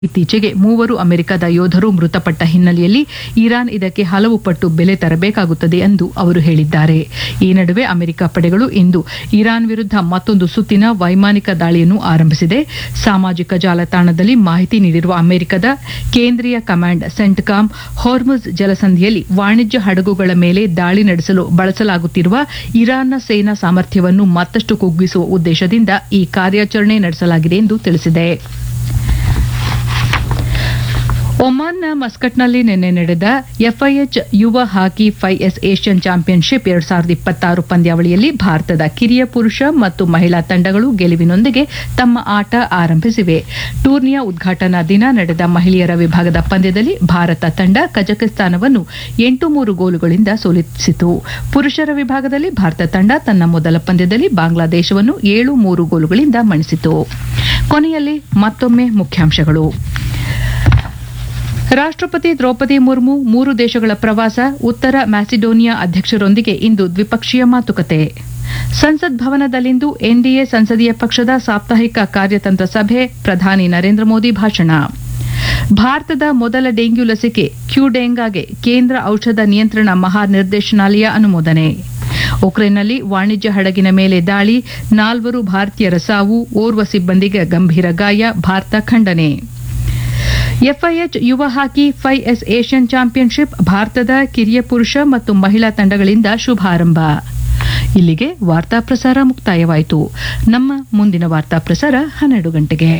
ಇತ್ತೀಚೆಗೆ ಮೂವರು ಅಮೆರಿಕದ ಯೋಧರು ಮೃತಪಟ್ಟ ಹಿನ್ನೆಲೆಯಲ್ಲಿ ಇರಾನ್ ಇದಕ್ಕೆ ಹಲವು ಪಟ್ಟು ಬೆಲೆ ತರಬೇಕಾಗುತ್ತದೆ ಎಂದು ಅವರು ಹೇಳಿದ್ದಾರೆ ಈ ನಡುವೆ ಅಮೆರಿಕ ಪಡೆಗಳು ಇಂದು ಇರಾನ್ ವಿರುದ್ಧ ಮತ್ತೊಂದು ಸುತ್ತಿನ ವೈಮಾನಿಕ ದಾಳಿಯನ್ನು ಆರಂಭಿಸಿದೆ ಸಾಮಾಜಿಕ ಜಾಲತಾಣದಲ್ಲಿ ಮಾಹಿತಿ ನೀಡಿರುವ ಅಮೆರಿಕದ ಕೇಂದ್ರೀಯ ಕಮಾಂಡ್ ಸೆಂಟ್ಕಾಮ್ ಹೊರ್ಮುಜ್ ಜಲಸಂಧಿಯಲ್ಲಿ ವಾಣಿಜ್ಯ ಹಡಗುಗಳ ಮೇಲೆ ದಾಳಿ ನಡೆಸಲು ಬಳಸಲಾಗುತ್ತಿರುವ ಇರಾನ್ನ ಸೇನಾ ಸಾಮರ್ಥ್ಯವನ್ನು ಮತ್ತಷ್ಟು ಕುಗ್ಗಿಸುವ ಉದ್ದೇಶದಿಂದ ಈ ಕಾರ್ಯಾಚರಣೆ ನಡೆಸಲಾಗಿದೆ ಎಂದು ತಿಳಿಸಿದೆ ಒಮಾನ್ನ ಮಸ್ಕಟ್ನಲ್ಲಿ ನಿನ್ನೆ ನಡೆದ ಎಫ್ಐಎಚ್ ಯುವ hockey fives Asian championship ಎರಡ್ ಸಾವಿರದ ಇಪ್ಪತ್ತಾರು ಪಂದ್ಯಾವಳಿಯಲ್ಲಿ ಭಾರತದ ಕಿರಿಯ ಪುರುಷ ಮತ್ತು ಮಹಿಳಾ ತಂಡಗಳು ಗೆಲುವಿನೊಂದಿಗೆ ತಮ್ಮ ಆಟ ಆರಂಭಿಸಿವೆ ಟೂರ್ನಿಯ ಉದ್ಘಾಟನಾ ದಿನ ನಡೆದ ಮಹಿಳೆಯರ ವಿಭಾಗದ ಪಂದ್ಯದಲ್ಲಿ ಭಾರತ ತಂಡ ಕಜಕಿಸ್ತಾನವನ್ನು ಎಂಟು ಮೂರು ಗೋಲುಗಳಿಂದ ಸೋಲಿಸಿತು ಪುರುಷರ ವಿಭಾಗದಲ್ಲಿ ಭಾರತ ತಂಡ ತನ್ನ ಮೊದಲ ಪಂದ್ಯದಲ್ಲಿ ಬಾಂಗ್ಲಾದೇಶವನ್ನು ಏಳು ಮೂರು ಗೋಲುಗಳಿಂದ ಮಣಿಸಿತು ಕೊನೆಯಲ್ಲಿ ಮತ್ತೊಮ್ಮೆ ಮುಖ್ಯಾಂಶಗಳು ರಾಷ್ಟ್ರಪತಿ ದ್ರೌಪದಿ ಮುರ್ಮು ಮೂರು ದೇಶಗಳ ಪ್ರವಾಸ ಉತ್ತರ ಮ್ಯಾಸಿಡೋನಿಯಾ ಅಧ್ಯಕ್ಷರೊಂದಿಗೆ ಇಂದು ದ್ವಿಪಕ್ಷೀಯ ಮಾತುಕತೆ ಸಂಸತ್ ಭವನದಲ್ಲಿಂದು ಎನ್ಡಿಎ ಸಂಸದೀಯ ಪಕ್ಷದ ಸಾಪ್ತಾಹಿಕ ಕಾರ್ಯತಂತ್ರ ಸಭೆ ಪ್ರಧಾನಿ ನರೇಂದ್ರ ಮೋದಿ ಭಾಷಣ ಭಾರತದ ಮೊದಲ ಡೆಂಗ್ಯೂ ಲಸಿಕೆ ಕ್ಯೂಡೆಂಗಾಗೆ ಕೇಂದ್ರ ಔಷಧ ನಿಯಂತ್ರಣ ಮಹಾನಿರ್ದೇಶನಾಲಯ ಅನುಮೋದನೆ ಉಕ್ರೇನ್ನಲ್ಲಿ ವಾಣಿಜ್ಯ ಹಡಗಿನ ಮೇಲೆ ದಾಳಿ ನಾಲ್ವರು ಭಾರತೀಯರ ಸಾವು ಓರ್ವ ಸಿಬ್ಬಂದಿಗೆ ಗಂಭೀರ ಗಾಯ ಭಾರತ ಖಂಡನೆ ಎಫ್ಐಎಚ್ ಯುವ hockey fives Asian championship ಭಾರತದ ಕಿರಿಯ ಪುರುಷ ಮತ್ತು ಮಹಿಳಾ ತಂಡಗಳಿಂದ ಶುಭಾರಂಭ ಇಲ್ಲಿಗೆ ವಾರ್ತಾ ಪ್ರಸಾರ ಮುಕ್ತಾಯವಾಯಿತು ನಮ್ಮ ಮುಂದಿನ ವಾರ್ತಾ ಪ್ರಸಾರ ಹನ್ನೆರಡು ಗಂಟೆಗೆ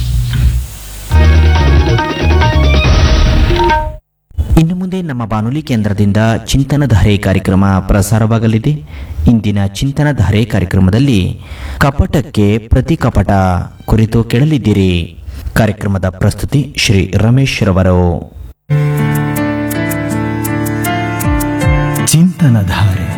ಇನ್ನು ಮುಂದೆ ನಮ್ಮ ಬಾನುಲಿ ಕೇಂದ್ರದಿಂದ ಚಿಂತನಧಾರೆ ಕಾರ್ಯಕ್ರಮ ಪ್ರಸಾರವಾಗಲಿದೆ ಇಂದಿನ ಚಿಂತನಧಾರೆ ಕಾರ್ಯಕ್ರಮದಲ್ಲಿ ಕಪಟಕ್ಕೆ ಪ್ರತಿ ಕಪಟ ಕುರಿತು ಕೇಳಲಿದ್ದೀರಿ ಕಾರ್ಯಕ್ರಮದ ಪ್ರಸ್ತುತಿ ಶ್ರೀ ರಮೇಶ್ ರವರು ಚಿಂತನಧಾರೆ